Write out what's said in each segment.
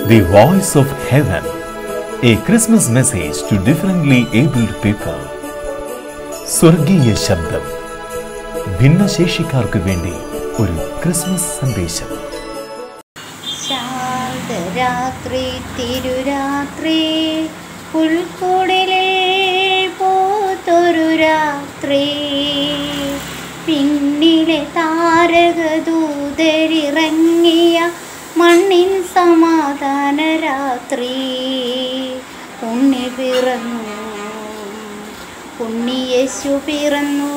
The Voice of Heaven, a Christmas message to differently abled people. സ്വർഗീയ ശബ്ദം ഭിന്നശേഷിക്കാർക്ക് വേണ്ടി ഒരു ക്രിസ്മസ് സന്ദേശം ശാന്തരാത്രി തിരുരാത്രി പുൽക്കുടിലിൽ പൂത്തൊരു രാത്രി പിന്നിലെ താരകദൂതരിറങ്ങിയ മണ്ണിൻ സമാധാന രാത്രി ഉണ്ണി പിറന്നു ഉണ്ണിയേശു പിറന്നു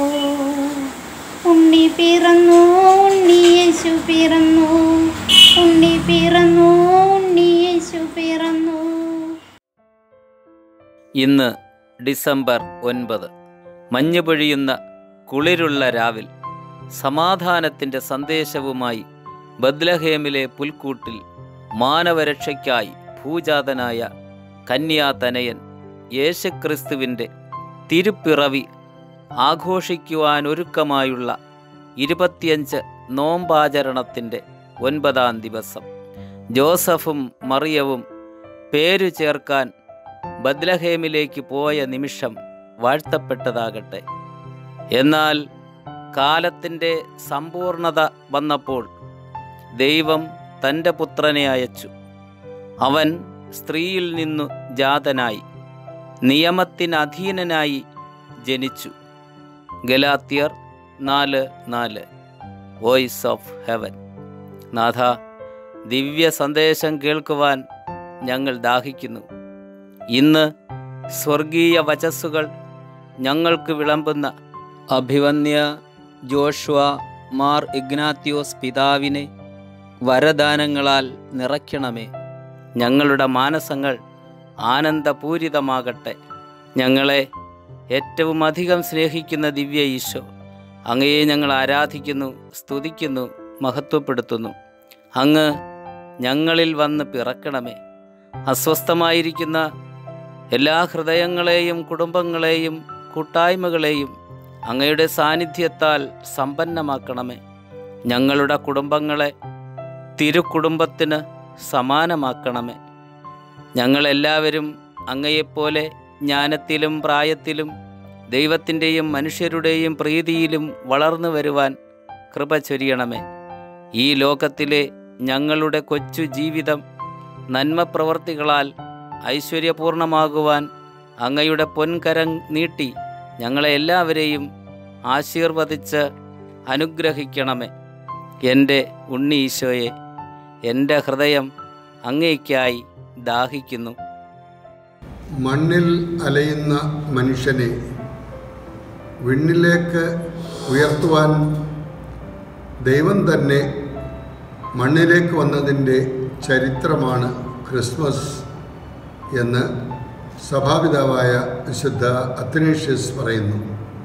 ഉണ്ണി പിറന്നു ഉണ്ണിയേശു പിറന്നു ഉണ്ണി പിറന്നു ഉണ്ണിയേശു പിറന്നു ഇന്ന് ഡിസംബർ ഒൻപത് മഞ്ഞ് പൊഴിയുന്ന കുളിരുള്ള രാവിൽ സമാധാനത്തിൻ്റെ സന്ദേശവുമായി ബദ്ലഹേമിലെ പുൽക്കൂട്ടിൽ മാനവരക്ഷയ്ക്കായി ഭൂജാതനായ കന്യാതനയൻ യേശുക്രിസ്തുവിൻ്റെ തിരുപ്പിറവി ആഘോഷിക്കുവാനൊരുക്കമായുള്ള ഇരുപത്തിയഞ്ച് നോമ്പാചരണത്തിൻ്റെ ഒൻപതാം ദിവസം ജോസഫും മറിയവും പേരു ചേർക്കാൻ ബദ്ലഹേമിലേക്ക് പോയ നിമിഷം വാഴ്ത്തപ്പെട്ടതാകട്ടെ എന്നാൽ കാലത്തിൻ്റെ സമ്പൂർണത വന്നപ്പോൾ ദൈവം തൻ്റെ പുത്രനെ അയച്ചു അവൻ സ്ത്രീയിൽ നിന്നു ജാതനായി നിയമത്തിനധീനനായി ജനിച്ചു ഗലാത്യർ നാല് നാല് വോയിസ് ഓഫ് ഹെവൻ നാഥ ദിവ്യ സന്ദേശം കേൾക്കുവാൻ ഞങ്ങൾ ദാഹിക്കുന്നു ഇന്ന് സ്വർഗീയ വചസ്സുകൾ ഞങ്ങൾക്ക് വിളമ്പുന്ന അഭിവന്യ ജോഷ്വ മാർ ഇഗ്നാത്യോസ് പിതാവിനെ വരദാനങ്ങളാൽ നിറയ്ക്കണമേ ഞങ്ങളുടെ മാനസങ്ങൾ ആനന്ദപൂരിതമാകട്ടെ ഞങ്ങളെ ഏറ്റവും അധികം സ്നേഹിക്കുന്ന ദിവ്യ ഈശോ അങ്ങയെ ഞങ്ങൾ ആരാധിക്കുന്നു സ്തുതിക്കുന്നു മഹത്വപ്പെടുത്തുന്നു അങ്ങ് ഞങ്ങളിൽ വന്ന് പിറക്കണമേ അസ്വസ്ഥമായിരിക്കുന്ന എല്ലാ ഹൃദയങ്ങളെയും കുടുംബങ്ങളെയും കൂട്ടായ്മകളെയും അങ്ങയുടെ സാന്നിധ്യത്താൽ സമ്പന്നമാക്കണമേ ഞങ്ങളുടെ കുടുംബങ്ങളെ തിരുക്കുടുംബത്തിന് സമാനമാക്കണമേ ഞങ്ങളെല്ലാവരും അങ്ങയെപ്പോലെ ജ്ഞാനത്തിലും പ്രായത്തിലും ദൈവത്തിൻ്റെയും മനുഷ്യരുടെയും പ്രീതിയിലും വളർന്നു വരുവാൻ കൃപ ചൊരിയണമേ ഈ ലോകത്തിലെ ഞങ്ങളുടെ കൊച്ചു ജീവിതം നന്മ പ്രവർത്തികളാൽ ഐശ്വര്യപൂർണമാകുവാൻ അങ്ങയുടെ പൊൻകരം നീട്ടി ഞങ്ങളെ എല്ലാവരെയും ആശീർവദിച്ച് അനുഗ്രഹിക്കണമേ എൻ്റെ ഉണ്ണി ഈശോയെ എൻ്റെ ഹൃദയം അങ്ങേയ്ക്കായി ദാഹിക്കുന്നു മണ്ണിൽ അലയുന്ന മനുഷ്യനെ വിണ്ണിലേക്ക് ഉയർത്തുവാൻ ദൈവം തന്നെ മണ്ണിലേക്ക് വന്നതിൻ്റെ ചരിത്രമാണ് ക്രിസ്മസ് എന്ന് സഭാപിതാവായ വിശുദ്ധ അത്തനേഷ്യസ് പറയുന്നു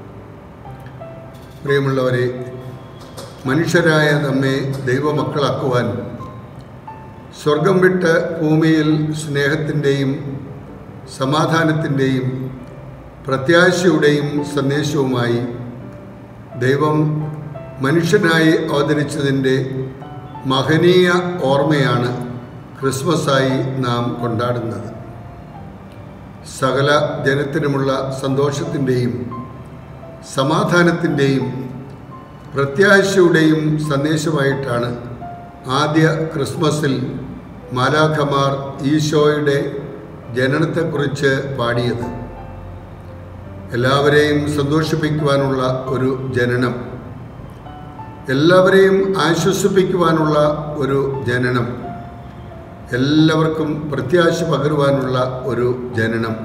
പ്രിയമുള്ളവരെ മനുഷ്യരായ നമ്മെ ദൈവമക്കളാക്കുവാൻ സ്വർഗം വിട്ട് ഭൂമിയിൽ സ്നേഹത്തിൻ്റെയും സമാധാനത്തിൻ്റെയും പ്രത്യാശയുടെയും സന്ദേശവുമായി ദൈവം മനുഷ്യനായി അവതരിച്ചതിൻ്റെ മഹനീയ ഓർമ്മയാണ് ക്രിസ്മസായി നാം കൊണ്ടാടുന്നത് സകല ജനത്തിനുമുള്ള സന്തോഷത്തിൻ്റെയും സമാധാനത്തിൻ്റെയും പ്രത്യാശയുടെയും സന്ദേശമായിട്ടാണ് ആദ്യ ക്രിസ്മസിൽ മാലാഖമാർ ഈശോയുടെ ജനനത്തെക്കുറിച്ച് പാടിയത് എല്ലാവരെയും സന്തോഷിപ്പിക്കുവാനുള്ള ഒരു ജനനം എല്ലാവരെയും ആശ്വസിപ്പിക്കുവാനുള്ള ഒരു ജനനം എല്ലാവർക്കും പ്രത്യാശ പകരുവാനുള്ള ഒരു ജനനം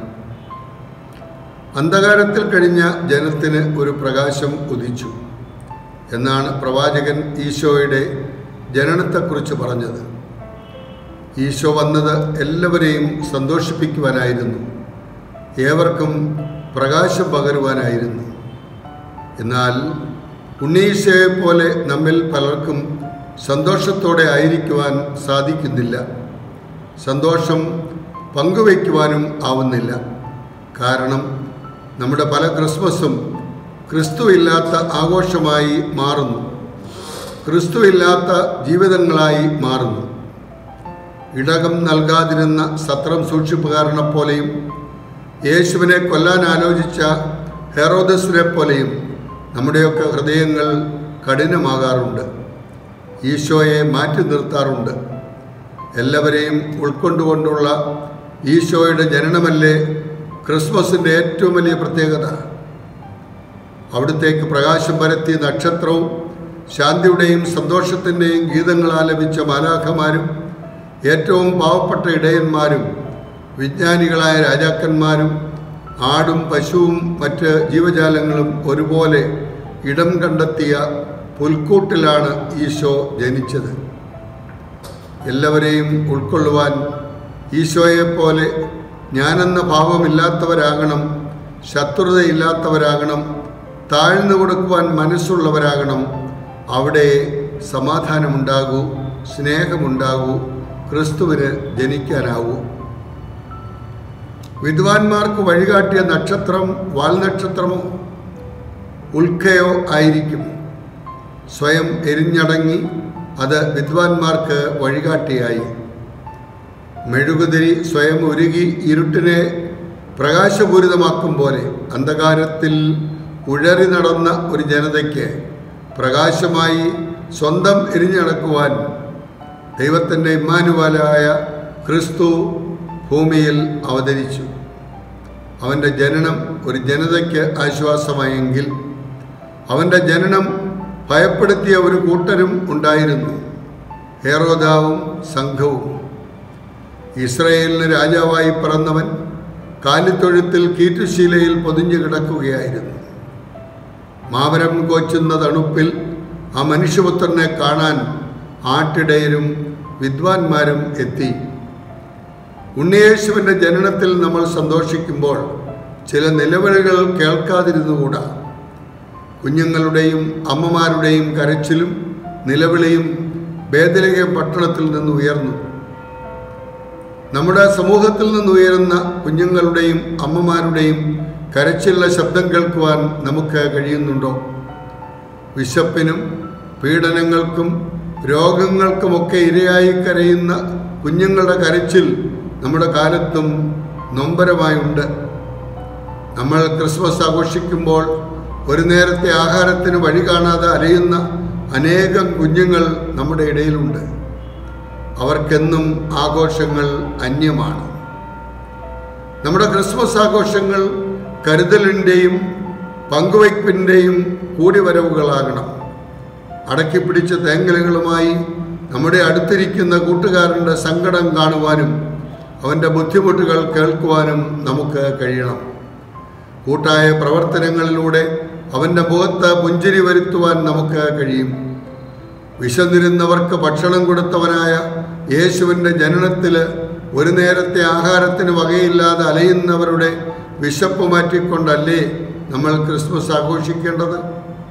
അന്ധകാരത്തിൽ കഴിഞ്ഞ ജനത്തിന് ഒരു പ്രകാശം ഉദിച്ചു എന്നാണ് പ്രവാചകൻ ഈശോയുടെ ജനനത്തെക്കുറിച്ച് പറഞ്ഞത് ഈശോ വന്നത് എല്ലാവരെയും സന്തോഷിപ്പിക്കുവാനായിരുന്നു ഏവർക്കും പ്രകാശം പകരുവാനായിരുന്നു എന്നാൽ ഉണ്ണീശയെ പോലെ നമ്മിൽ പലർക്കും സന്തോഷത്തോടെ ആയിരിക്കുവാൻ സാധിക്കുന്നില്ല സന്തോഷം പങ്കുവയ്ക്കുവാനും ആവുന്നില്ല കാരണം നമ്മുടെ പല ക്രിസ്മസും ക്രിസ്തു ഇല്ലാത്ത ആഘോഷമായി മാറുന്നു ക്രിസ്തു ഇല്ലാത്ത ജീവിതങ്ങളായി മാറുന്നു ഇടകം നൽകാതിരുന്ന സത്രം സൂക്ഷിപ്പുകാരനെ പോലെയും യേശുവിനെ കൊല്ലാൻ ആലോചിച്ച ഹെറോദസിനെ പോലെയും നമ്മുടെയൊക്കെ ഹൃദയങ്ങൾ കഠിനമാകാറുണ്ട് ഈശോയെ മാറ്റി നിർത്താറുണ്ട് എല്ലാവരെയും ഉൾക്കൊണ്ടുകൊണ്ടുള്ള ഈശോയുടെ ജനനമല്ലേ ക്രിസ്മസിൻ്റെ ഏറ്റവും വലിയ പ്രത്യേകത അവിടുത്തേക്ക് പ്രകാശം പരത്തിയ നക്ഷത്രവും ശാന്തിയുടെയും സന്തോഷത്തിൻ്റെയും ഗീതങ്ങൾ ആലപിച്ച മാലാഖമാരും ഏറ്റവും പാവപ്പെട്ട ഇടയന്മാരും വിജ്ഞാനികളായ രാജാക്കന്മാരും ആടും പശുവും മറ്റ് ജീവജാലങ്ങളും ഒരുപോലെ ഇടം കണ്ടെത്തിയ പുൽക്കൂട്ടിലാണ് ഈശോ ജനിച്ചത് എല്ലാവരെയും ഉൾക്കൊള്ളുവാൻ ഈശോയെപ്പോലെ ഞാനെന്ന ഭാവമില്ലാത്തവരാകണം ശത്രുതയില്ലാത്തവരാകണം താഴ്ന്നു കൊടുക്കുവാൻ മനസ്സുള്ളവരാകണം അവിടെ സമാധാനമുണ്ടാകൂ സ്നേഹമുണ്ടാകൂ ക്രിസ്തുവിന് ജനിക്കാനാവൂ വിദ്വാൻമാർക്ക് വഴികാട്ടിയ നക്ഷത്രം വാൽനക്ഷത്രമോ ഉൽക്കയോ ആയിരിക്കും സ്വയം എരിഞ്ഞടങ്ങി അത് വിദ്വാൻമാർക്ക് വഴികാട്ടിയായി മെഴുകുതിരി സ്വയം ഉരുകി ഇരുട്ടിനെ പ്രകാശപൂരിതമാക്കും പോലെ അന്ധകാരത്തിൽ ഉഴറി നടന്ന ഒരു ജനതയ്ക്ക് പ്രകാശമായി സ്വന്തം എരിഞ്ഞടക്കുവാൻ ദൈവത്തിൻ്റെ ഇമ്മാനുവാലായ ക്രിസ്തു ഭൂമിയിൽ അവതരിച്ചു അവൻ്റെ ജനനം ഒരു ജനതയ്ക്ക് ആശ്വാസമായെങ്കിൽ അവൻ്റെ ജനനം ഭയപ്പെടുത്തിയ ഒരു കൂട്ടരും ഉണ്ടായിരുന്നു ഹേറോദാവും സംഘവും ഇസ്രയേലിന് രാജാവായി പിറന്നവൻ കാലിത്തൊഴുത്തിൽ കീറ്റുശീലയിൽ പൊതിഞ്ഞു കിടക്കുകയായിരുന്നു മാമരം കോച്ചുന്ന തണുപ്പിൽ ആ മനുഷ്യപുത്രനെ കാണാൻ ആട്ടിടയരും വിദ്വാൻമാരും എത്തി ഉണ്ണിയേശുവിൻ്റെ ജനനത്തിൽ നമ്മൾ സന്തോഷിക്കുമ്പോൾ ചില നിലവിളികൾ കേൾക്കാതിരുന്നുകൂടാ കുഞ്ഞുങ്ങളുടെയും അമ്മമാരുടെയും കരച്ചിലും നിലവിളിയും ബേദലഹ പട്ടണത്തിൽ നിന്ന് ഉയർന്നു നമ്മുടെ സമൂഹത്തിൽ നിന്ന് ഉയരുന്ന കുഞ്ഞുങ്ങളുടെയും അമ്മമാരുടെയും കരച്ചിലുള്ള ശബ്ദം കേൾക്കുവാൻ നമുക്ക് കഴിയുന്നുണ്ടോ വിശപ്പിനും പീഡനങ്ങൾക്കും രോഗങ്ങൾക്കുമൊക്കെ ഇരയായി കരയുന്ന കുഞ്ഞുങ്ങളുടെ കരച്ചിൽ നമ്മുടെ കാലത്തും നൊമ്പരമായുണ്ട് നമ്മൾ ക്രിസ്മസ് ആഘോഷിക്കുമ്പോൾ ഒരു നേരത്തെ ആഹാരത്തിന് വഴി കാണാതെ അലയുന്ന അനേകം കുഞ്ഞുങ്ങൾ നമ്മുടെ ഇടയിലുണ്ട് അവർക്കെന്നും ആഘോഷങ്ങൾ അന്യമാണ് നമ്മുടെ ക്രിസ്മസ് ആഘോഷങ്ങൾ കരുതലിൻ്റെയും പങ്കുവയ്പ്പിൻ്റെയും കൂടിവരവുകളാകണം അടക്കിപ്പിടിച്ച തേങ്ങലുകളുമായി നമ്മുടെ അടുത്തിരിക്കുന്ന കൂട്ടുകാരൻ്റെ സങ്കടം കാണുവാനും അവൻ്റെ ബുദ്ധിമുട്ടുകൾ കേൾക്കുവാനും നമുക്ക് കഴിയണം കൂട്ടായ പ്രവർത്തനങ്ങളിലൂടെ അവൻ്റെ മുഖത്ത് പുഞ്ചിരി വരുത്തുവാൻ നമുക്ക് കഴിയും വിശന്നിരുന്നവർക്ക് ഭക്ഷണം കൊടുത്തവനായ യേശുവിൻ്റെ ജനനത്തിൽ ഒരു നേരത്തെ ആഹാരത്തിന് വകയില്ലാതെ അലയുന്നവരുടെ വിശപ്പ് മാറ്റിക്കൊണ്ടല്ലേ നമ്മൾ ക്രിസ്മസ് ആഘോഷിക്കേണ്ടത്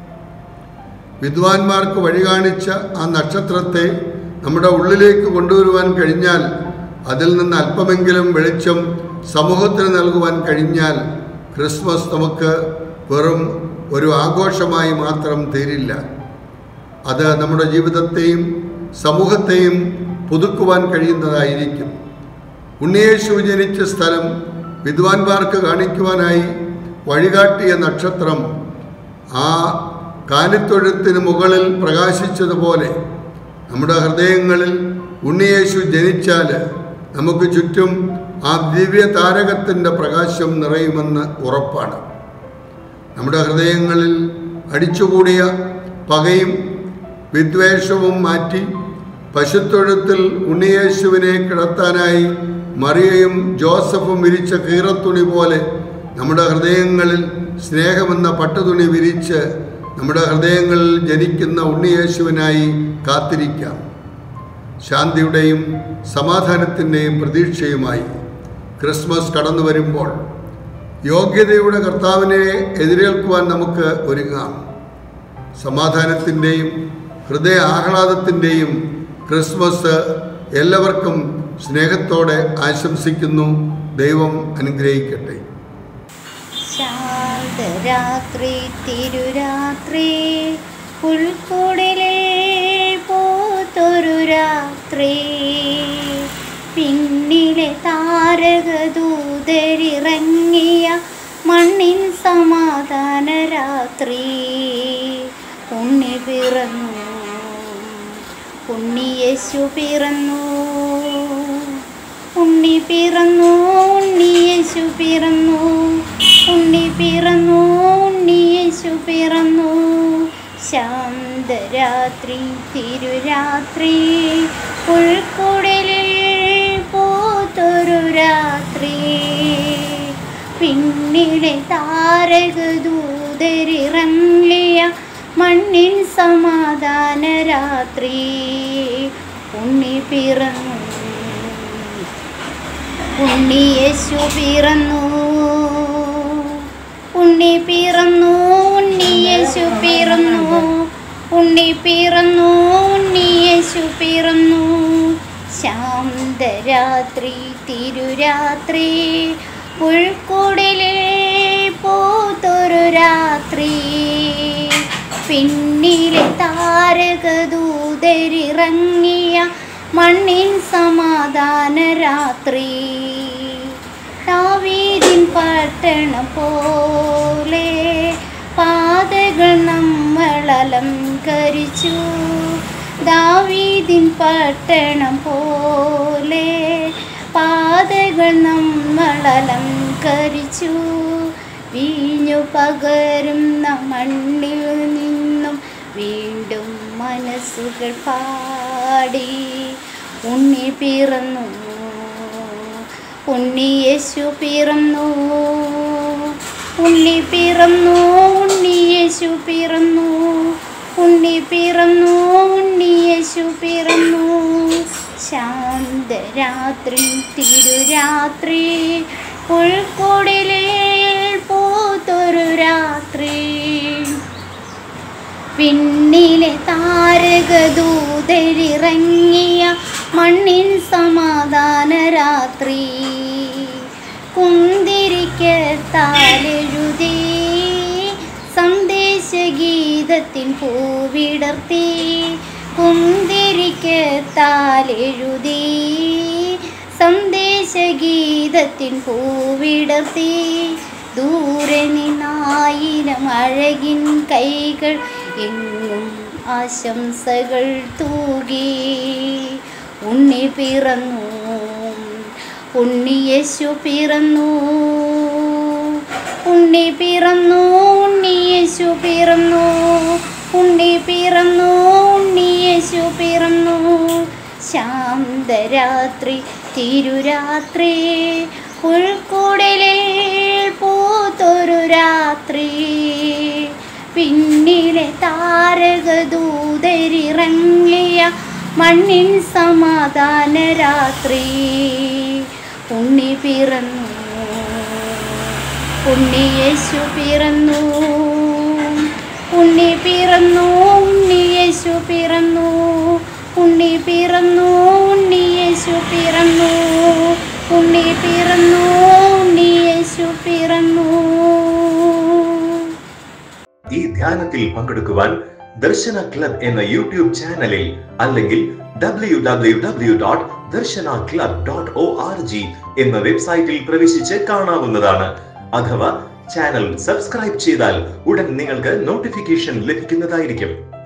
വിദ്വാൻമാർക്ക് വഴി കാണിച്ച ആ നക്ഷത്രത്തെ നമ്മുടെ ഉള്ളിലേക്ക് കൊണ്ടുവരുവാൻ കഴിഞ്ഞാൽ അതിൽ നിന്ന് അല്പമെങ്കിലും വെളിച്ചം സമൂഹത്തിന് നൽകുവാൻ കഴിഞ്ഞാൽ ക്രിസ്മസ് നമുക്ക് വെറും ഒരു ആഘോഷമായി മാത്രം തീരില്ല അത് നമ്മുടെ ജീവിതത്തെയും സമൂഹത്തെയും പുതുക്കുവാൻ കഴിയുന്നതായിരിക്കും ഉണ്ണിയേശു ജനിച്ച സ്ഥലം വിദ്വാൻമാർക്ക് കാണിക്കുവാനായി വഴികാട്ടിയ നക്ഷത്രം ആ കാലിത്തൊഴുത്തിന് മുകളിൽ പ്രകാശിച്ചതുപോലെ നമ്മുടെ ഹൃദയങ്ങളിൽ ഉണ്ണിയേശു ജനിച്ചാൽ നമുക്ക് ചുറ്റും ആ ദിവ്യ താരകത്തിൻ്റെ പ്രകാശം നിറയുമെന്ന് ഉറപ്പാണ് നമ്മുടെ ഹൃദയങ്ങളിൽ അടിച്ചുകൂടിയ പകയും വിദ്വേഷവും മാറ്റി പശുത്തൊഴുത്തിൽ ഉണ്ണിയേശുവിനെ കിടത്താനായി മറിയയും ജോസഫും വിരിച്ച കീറത്തുണി പോലെ നമ്മുടെ ഹൃദയങ്ങളിൽ സ്നേഹമെന്ന പട്ടുതുണി വിരിച്ച് നമ്മുടെ ഹൃദയങ്ങളിൽ ജനിക്കുന്ന ഉണ്ണിയേശുവിനായി കാത്തിരിക്കാം ശാന്തിയുടെയും സമാധാനത്തിൻ്റെയും പ്രതീക്ഷയുമായി ക്രിസ്മസ് കടന്നു വരുമ്പോൾ യോഗ്യതയുടെ കർത്താവിനെ എതിരേൽക്കുവാൻ നമുക്ക് ഒരുങ്ങാം സമാധാനത്തിൻ്റെയും ഹൃദയ ആഹ്ലാദത്തിൻ്റെയും ക്രിസ്മസ് എല്ലാവർക്കും സ്നേഹത്തോടെ ആശംസിക്കുന്നു ദൈവം അനുഗ്രഹിക്കട്ടെ ശാന്തരാത്രി തിരുരാത്രി പുൽക്കുടിലിൽ പൂത്തൊരു രാത്രി പിന്നിലെ താരകദൂതരിറങ്ങിയ മണ്ണിൻ സമാധാന രാത്രി ഉണ്ണി പിറന്നു ഉണ്ണിയേശു പിറന്നു ഉണ്ണി പിറന്നു ഉണ്ണിയേശു പിറന്നു ഉണ്ണി പിറന്നു ഉണ്ണിയേശു പിറന്നു ശാന്തരാത്രി തിരുരാത്രി ഉൾക്കുടലിൽ പൂത്തൊരു രാത്രി പിന്നിലെ താരകദൂതരിറങ്ങിയ മണ്ണിൻ സമാധാന രാത്രി ഉണ്ണി പിറന്നു ഉണ്ണിയേശു പിറന്നു ഉണ്ണി പിറന്നു ഉണ്ണിയേശു പിറന്നു ഉണ്ണി പിറന്നു ഉണ്ണിയേശു പിറന്നു ശാന്തരാത്രി തിരുരാത്രി പുൽക്കുടലിൽ പൂത്തൊരു രാത്രി പിന്നിലെ താരകദൂതരിറങ്ങിയ മണ്ണിൻ സമാധാന രാത്രി ദാവീദിൻ പട്ടണം പോലെ പാതകൾ നമ്മൾ അലങ്കരിച്ചു ദാവീദിൻ പട്ടണം പോലെ പാതകൾ നമ്മൾ അലങ്കരിച്ചു വീഞ്ഞു പകരുന്ന മണ്ണിൽ നിന്നും വീണ്ടും മനസ്സുകൾ പാടി ഉണ്ണി പിറന്നു ഉണ്ണിയേശു പിറന്നു ഉണ്ണി പിറന്നു ഉണ്ണിയേശു പിറന്നു ഉണ്ണി പിറന്നു ഉണ്ണിയേശു പിറന്നു ശാന്തരാത്രി തിരുരാത്രി പുൽക്കുടലിൽ പൂത്തൊരു രാത്രി പിന്നിലെ താരകദൂതരിറങ്ങിയ മണ്ണിൻ സമാധാന രാത്രി കുന്തിരിക്കത്താലെഴുതി സന്ദേശഗീതത്തിൻ പൂവിടർത്തി കുന്തിരിക്കത്താലെഴുതി സന്ദേശഗീതത്തിൻ പൂവിടർത്തി ദൂരെ നിന്നായിരം അഴകിൻ കൈകൾ എങ്ങും ആശംസകൾ തൂകി ഉണ്ണി പിറന്നു ഉണ്ണിയേശു പിറന്നു ഉണ്ണി പിറന്നു ഉണ്ണിയേശു പിറന്നു ഉണ്ണി പിറന്നു ഉണ്ണിയേശു പിറന്നു ശാന്തരാത്രി തിരുരാത്രി ഉൾക്കുടലിൽ പൂത്തൊരു രാത്രി പിന്നിലെ താരകദൂതരിറങ്ങിയ മണ്ണിൻ സമാധാന രാത്രി ഉണ്ണി പിറന്നു ഉണ്ണിയേശു പിറന്നു ഉണ്ണി പിറന്നു ഉണ്ണിയേശു പിറന്നു ഉണ്ണി പിറന്നു ഉണ്ണിയേശു പിറന്നു ഉണ്ണി പിറന്നു ഉണ്ണിയേശു പിറന്നു ഈ ധ്യാനത്തിൽ പങ്കെടുക്കുവാൻ ദർശന ക്ലബ് എന്ന യൂട്യൂബ് ചാനലിൽ അല്ലെങ്കിൽ W W W dot Darshana club dot O R G എന്ന വെബ്സൈറ്റിൽ പ്രവേശിച്ച് കാണാവുന്നതാണ് അഥവാ ചാനൽ സബ്സ്ക്രൈബ് ചെയ്താൽ ഉടൻ നിങ്ങൾക്ക് നോട്ടിഫിക്കേഷൻ ലഭിക്കുന്നതായിരിക്കും